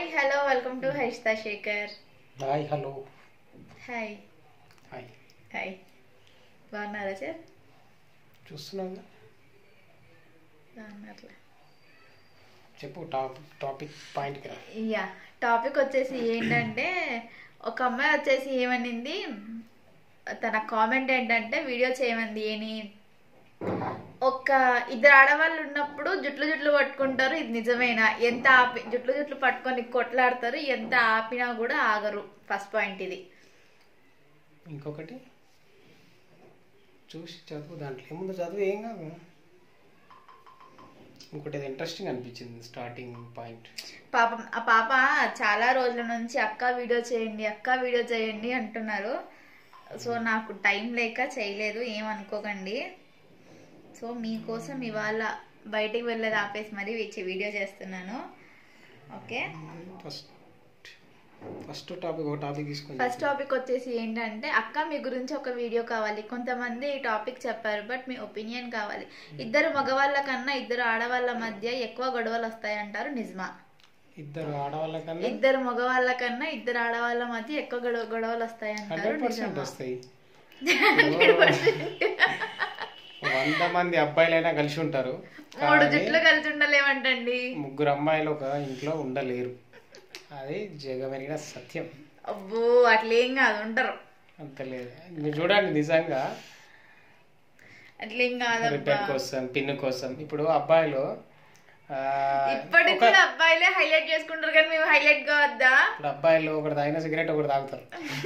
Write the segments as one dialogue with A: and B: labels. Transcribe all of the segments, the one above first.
A: Hello welcome to Harishta Shekhar
B: hi hello
A: hi
B: hi
A: hi బాగున్నారా sir
B: చూస్తున్నాగా
A: బాగున్నారా
B: చెప్పు టాపిక్ టాపిక్ పాయింట్కి రా
A: యా టాపిక్ వచ్చేసి ఏంటంటే ఒక అమ్మాయి వచ్చేసి ఏమనింది తన కామెంట్ ఏంటంటే వీడియో చేయమంది ఏని ఒక ఇద్దరు ఆడవాళ్ళు ఉన్నప్పుడు జుట్లు జుట్లు పట్టుకుంటారు ఇది నిజమేనా ఎంత ఆపి జుట్లు జుట్లు పట్టుకొని కొట్లాడతారు ఎంత ఆపినా కూడా ఆగరు ఫస్ట్ పాయింట్ ఇది
B: ఇంకొకటి చూసి చదువు దాంట్లో ఏముందో చదువు ఏం కాదు ఇంకోటి అది ఇంట్రెస్టింగ్ అనిపించింది స్టార్టింగ్ పాయింట్
A: పాపం ఆ పాప చాలా రోజుల నుంచి అక్క వీడియో చేయండి అక్క వీడియో చేయండి అంటున్నారు సో నాకు టైం లేక చేయలేదు ఏమనుకోకండి సో మీకోసం ఇవాళ బయటికి వెళ్ళేది ఆపేసి మరీ వచ్చి వీడియో చేస్తున్నాను ఓకే
B: ఫస్ట్ ఫస్ట్ టాపిక్ ఒక టాపిక్ తీసుకుని
A: ఫస్ట్ టాపిక్ వచ్చేసి ఏంటంటే అక్క మీ గురించి ఒక వీడియో కావాలి కొంతమంది ఈ టాపిక్ చెప్పారు బట్ మీ ఒపీనియన్ కావాలి ఇద్దరు మగవాళ్ళ కన్నా ఇద్దరు ఆడవాళ్ళ మధ్య ఎక్కువ గొడవలు వస్తాయంటారు నిజమా
B: ఇద్దరు ఆడవాళ్ళ కన్నా
A: ఇద్దరు మగవాళ్ళ కన్నా ఇద్దరు ఆడవాళ్ళ మధ్య ఎక్కువ గొడవ గొడవలు వస్తాయంటారు
B: హండ్రెడ్ పర్సెంట్
A: నిజమా?
B: వస్తాయి వంద మంది అబ్బాయిలైనా కలిసి ఉంటారు
A: మూడు
B: కానీ
A: జుట్లు కలిసి ఉండలేమంటండి
B: ముగ్గురు అమ్మాయిలు ఒక ఇంట్లో ఉండలేరు అది జగమెరిగిన సత్యం
A: అబ్బో అట్లేం కాదు ఉంటారు
B: అంత లేదు మీరు చూడండి నిజంగా
A: అట్లేం కాదబ్బా
B: రిటర్న్ కోసం పిన్ కోసం ఇప్పుడు అబ్బాయిలు ఆ,
A: ఇప్పటికి
B: ఒక
A: కూడా అబ్బాయిలే హైలైట్ చేసుకుంటారు కానీ మేము హైలైట్ కావద్దా
B: ఇప్పుడు అబ్బాయిలు ఒకటి తాగిన సిగరెట్ ఒకటి తాగుతారు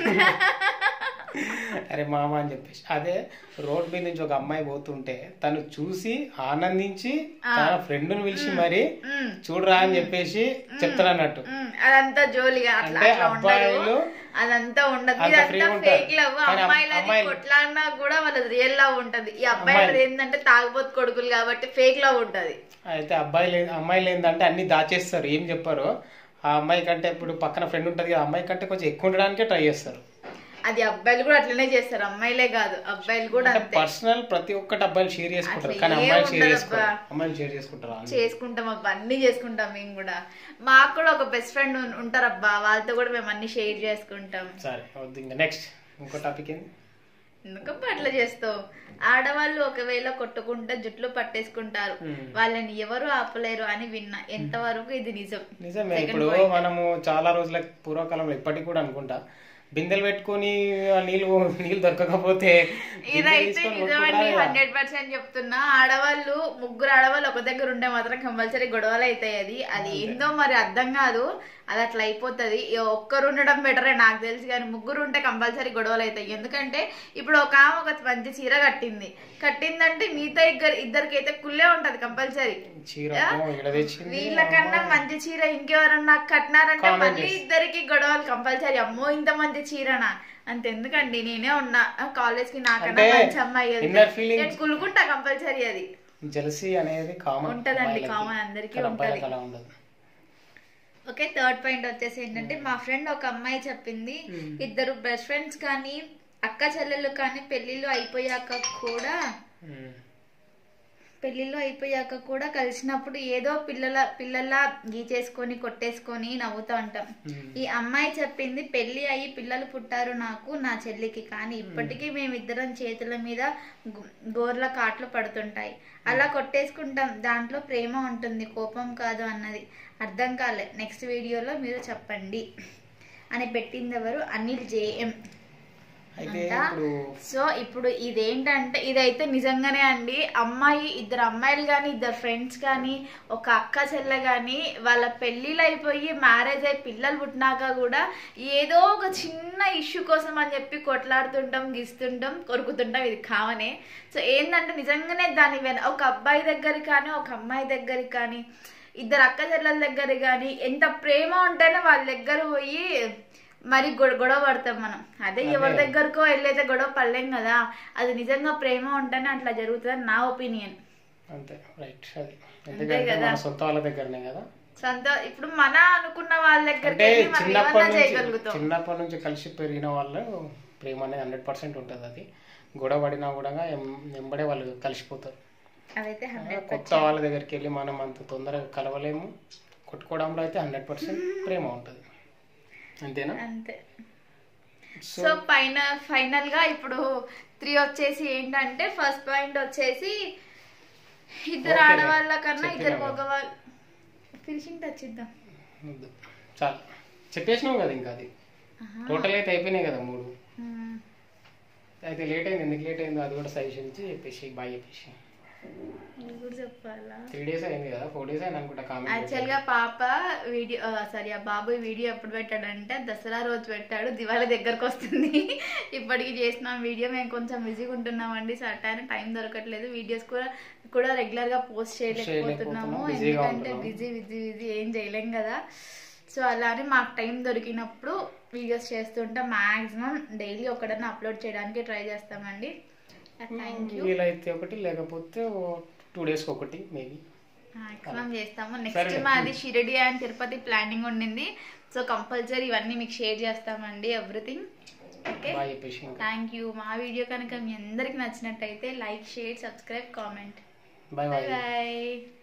B: అరే మామ అని చెప్పేసి అదే రోడ్ మీద నుంచి ఒక అమ్మాయి పోతుంటే తను చూసి ఆనందించి తన ఫ్రెండ్ ను పిలిచి మరి
A: ఉమ్,
B: చూడరా అని చెప్పేసి చెప్తారన్నట్టు
A: ఉమ్, అదంతా జోలిగా అట్లా
B: అంటే
A: అట్లా ఉండదు
B: అబ్బాయిలు
A: అదంతా ఉండదు
B: అంత
A: ఇదంతా
B: free ఉంటారు.
A: ఫేక్ లవ్
B: కానీ
A: అమ్మాయిలది
B: అమ్మాయిలు-
A: కొట్లాడినా కూడా వాళ్ళది రియల్ లవ్ ఉంటది ఈ అబ్బాయిలది ఏంటంటే తాగుబోతు కొడుకులు కాబట్టి ఫేక్ లవ్ ఉంటది
B: అయితే అబ్బాయిలు ఏ- అమ్మాయిలు ఏంటంటే అన్ని దాచేస్తారు ఏం చెప్పారు ఆ అమ్మాయి కంటే ఇప్పుడు పక్కన ఫ్రెండ్ ఉంటుంది కదా ఆ అమ్మాయి కంటే కొంచెం ఎక్కువ ఉండడానికే ట్రై చేస్తారు
A: అది అబ్బాయిలు కూడా అట్లనే చేస్తారు అమ్మాయిలే కాదు అబ్బాయిలు కూడా
B: అంటే
A: అంతే
B: పర్సనల్ ప్రతి ఒక్కటి అబ్బాయిలు షేర్ చేసుకుంటారు
A: అట్లా
B: కానీ
A: ఏం
B: అమ్మాయిలు షేర్
A: ఉండదబ్బా.
B: చేసుకోరు అమ్మాయిలు షేర్ చేసుకుంటారు అన్ని.
A: చేసుకుంటాం అబ్బా అన్ని చేసుకుంటాం మేము కూడా మాకు కూడా ఒక బెస్ట్ ఫ్రెండ్ ఉంటారు అబ్బా వాళ్ళతో కూడా మేము అన్ని షేర్ చేసుకుంటాం
B: సరే వద్దు ఇంకా నెక్స్ట్ ఇంకో టాపిక్ ఏంది
A: ఎందుకబ్బా అట్లా చేస్తావు ఆడవాళ్ళు ఒకవేళ కొట్టుకుంటే జుట్లు పట్టేసుకుంటారు
B: Hmm.
A: వాళ్ళని ఎవరు ఆపలేరు అని విన్నా ఎంతవరకు ఇది నిజం
B: నిజమే ఇప్పుడు మనము చాలా రోజుల పూర్వకాలంలో ఇప్పటికి కూడా అనుకుంటా బిందెలు పెట్టుకొని ఆ నీళ్ళు నీళ్ళు దొరకకపోతే బిందె
A: ఇదైతే
B: తీసుకొని
A: నిజమండి
B: కొట్టుకోవడామే కదా.
A: హండ్రెడ్ పర్సెంట్ చెప్తున్నా ఆడవాళ్ళు ముగ్గురు ఆడవాళ్ళు ఒక దగ్గర ఉంటే మాత్రం కంపల్సరీ గొడవలు అవుతాయి అది అది ఏందో మరి అర్థం కాదు అది అట్లా అయిపోతుంది ఇక ఒక్కరు ఉండడం బెటరే నాకు తెలిసి కానీ ముగ్గురు ఉంటే కంపల్సరీ గొడవలు అవుతాయి ఎందుకంటే ఇప్పుడు ఒక ఆమె ఒక మంచి చీర కట్టింది కట్టిందంటే మిగతా ఇద్దరు ఇద్దరికి అయితే కుల్లే ఉంటది కంపల్సరీ
B: చీర అమ్మో, ఈడ తెచ్చింది
A: వీళ్ళకన్నా మంచి చీర ఇంకెవరన్నా కట్టినారంటే మళ్ళీ ఇద్దరికి గొడవలు కంపల్సరీ అమ్మో ఇంత మంచి చీరనా అంత ఎందుకండి నేనే ఉన్నా కాలేజ్ కి నాకన్నా
B: అంటే
A: మంచి అమ్మాయి అది.
B: inner feeling-
A: నేను కులుకుంటా కంపల్సరీ అది
B: జెలసీ అనేది కామన్
A: ఉంటదండి, common అందరికీ ఉంటది.
B: అలా ఉండదు
A: ఓకే థర్డ్ పాయింట్ వచ్చేసి ఏంటంటే మా ఫ్రెండ్ ఒక అమ్మాయి చెప్పింది ఇద్దరు బెస్ట్ ఫ్రెండ్స్ కానీ అక్క చెల్లెళ్ళు కానీ పెళ్లిళ్ళు అయిపోయాక కూడా
B: ఉమ్.
A: పెళ్లిళ్ళు అయిపోయాక కూడా కలిసినప్పుడు ఏదో పిల్లల పిల్లల్లా గీచేసుకొని కొట్టేసుకొని నవ్వుతూ ఉంటాం
B: ఉమ్.
A: ఈ అమ్మాయి చెప్పింది పెళ్లి అయ్యి పిల్లలు పుట్టారు నాకు నా చెల్లికి కానీ ఇప్పటికీ మేమిద్దరం చేతుల మీద గు- గోర్ల కాట్లు పడుతుంటాయి అలా కొట్టేసుకుంటాం దాంట్లో ప్రేమ ఉంటుంది కోపం కాదు అన్నది అర్థం కాలే నెక్స్ట్ వీడియోలో మీరు చెప్పండి అని పెట్టింది ఎవరు అనిల్ జేఎం
B: అయితే
A: అంట.
B: ఇప్పుడు
A: సో ఇప్పుడు ఇదేంటంటే ఇదైతే నిజంగానే అండి అమ్మాయి ఇద్దరు అమ్మాయిలు కానీ ఇద్దరు ఫ్రెండ్స్ కానీ ఒక అక్క చెల్లె కానీ వాళ్ళ పెళ్ళిళ్ళు అయిపోయి మ్యారేజ్ అయి పిల్లలు పుట్టినాక కూడా ఏదో ఒక చిన్న ఇష్యూ కోసం అని చెప్పి కొట్లాడుతుంటాం గిస్తుంటాం కొరుకుతుంటాం ఇది కామనే సో ఏంటంటే నిజంగానే దాని వెన ఒక అబ్బాయి దగ్గరికి కానీ ఒక అమ్మాయి దగ్గరికి కానీ ఇద్దరు అక్క చెల్లెల దగ్గర కానీ ఎంత ప్రేమ ఉంటేనే వాళ్ళ దగ్గర పోయి మరి గొ- గొడవ పడతాం మనం అదే ఎవరి దగ్గరకో వెళ్ళైతే గొడవ పడలేం కదా అది నిజంగా ప్రేమ ఉంటేనే అట్లా జరుగుతుంది నా ఒపీనియన్
B: అంతే రైట్ అది ఎందుకంటే మన సొంత వాళ్ళ దగ్గరనే కదా
A: సొంత ఇప్పుడు మన అనుకున్న వాళ్ళ దగ్గరికి
B: అంటే
A: వెళ్ళి మనం
B: చిన్నప్పటి
A: ఏమన్నా
B: నుంచి
A: చేయగలుగుతాం
B: చిన్నప్పటి నుంచి కలిసి పెరిగిన వాళ్ళు ప్రేమ అనేది హండ్రెడ్ పర్సెంట్ ఉంటుంది అది గొడవ పడినా కూడా ఎం- వెంబడే వాళ్ళు కలిసిపోతారు
A: అదైతే హండ్రెడ్
B: కొత్త వాళ్ళ దగ్గరికి వెళ్ళి మనం అంత తొందరగా కలవలేము కొట్టుకోవడంలో అయితే హండ్రెడ్ పర్సెంట్ ప్రేమ ఉంటుంది అంతేనా
A: అంతే
B: సో
A: సో పైన ఫైనల్ గా ఇప్పుడు త్రీ వచ్చేసి ఏంటంటే ఫస్ట్ పాయింట్ వచ్చేసి ఇద్దరు
B: Okay,
A: ఆడవాళ్ళ కన్నా
B: చెప్పినా
A: ఇద్దరు
B: కదా.
A: మగవాళ్ళు ఫినిషింగ్ టచ్ ఇద్దాం
B: వద్దు. చాలు చెప్పేసినావు కదా ఇంకా అది టోటల్ అయితే అయిపోయినాయి కదా మూడు
A: మ్మ్.
B: అయితే లేట్ అయింది ఎందుకు లేట్ అయిందో అది కూడా సజెషన్ ఇచ్చి చెప్పేసి బాయ్ చెప్పేసి
A: ఇది కూడా చెప్పాలా
B: త్రీ డేస్ అయింది కదా ఫోర్ డేస్ అయింది అనుకుంటా
A: యాక్చువల్ గా
B: కామెంట్
A: పాప వీడియో సారీ ఆ బాబు వీడియో ఎప్పుడు పెట్టాడంటే దసరా రోజు పెట్టాడు దివాళీ దగ్గరకు వస్తుంది ఇప్పటికి చేసిన వీడియో మేము కొంచెం బిజీగా ఉంటున్నామండి సటాన్ టైం దొరకట్లేదు వీడియోస్ కూడా కూడా రెగ్యులర్ గా పోస్ట్ చేయలేకపోతున్నాము
B: చేయలేకపోతున్నాం, బిజీగా
A: ఎందుకంటే
B: ఉంటున్నాం.
A: బిజీ బిజీ బిజీ ఏం చేయలేం కదా సో అలానే మాకు టైం దొరికినప్పుడు వీడియోస్ చేస్తుంటే మాక్సిమం డైలీ ఒకటన్నా అప్లోడ్ చేయడానికి ట్రై చేస్తామండి థ్యాంక్ యూ
B: వీలైతే ఒకటి లేకపోతే టూ డేస్కి ఒకటి మేబీ
A: మాక్సిమం చేస్తాము
B: సరే.
A: నెక్స్ట్ మాది షిరిడి అండ్ తిరుపతి ప్లానింగ్ ఉండింది సో కంపల్సరీ ఇవన్నీ మీకు షేర్ చేస్తామండి ఎవ్రీథింగ్ ఓకే
B: బాయ్ చెప్పేసి ఇంకా
A: థ్యాంక్ యూ మా వీడియో కనుక మీ అందరికి నచ్చినట్టయితే like share subscribe comment
B: bye
A: bye
B: bye
A: bye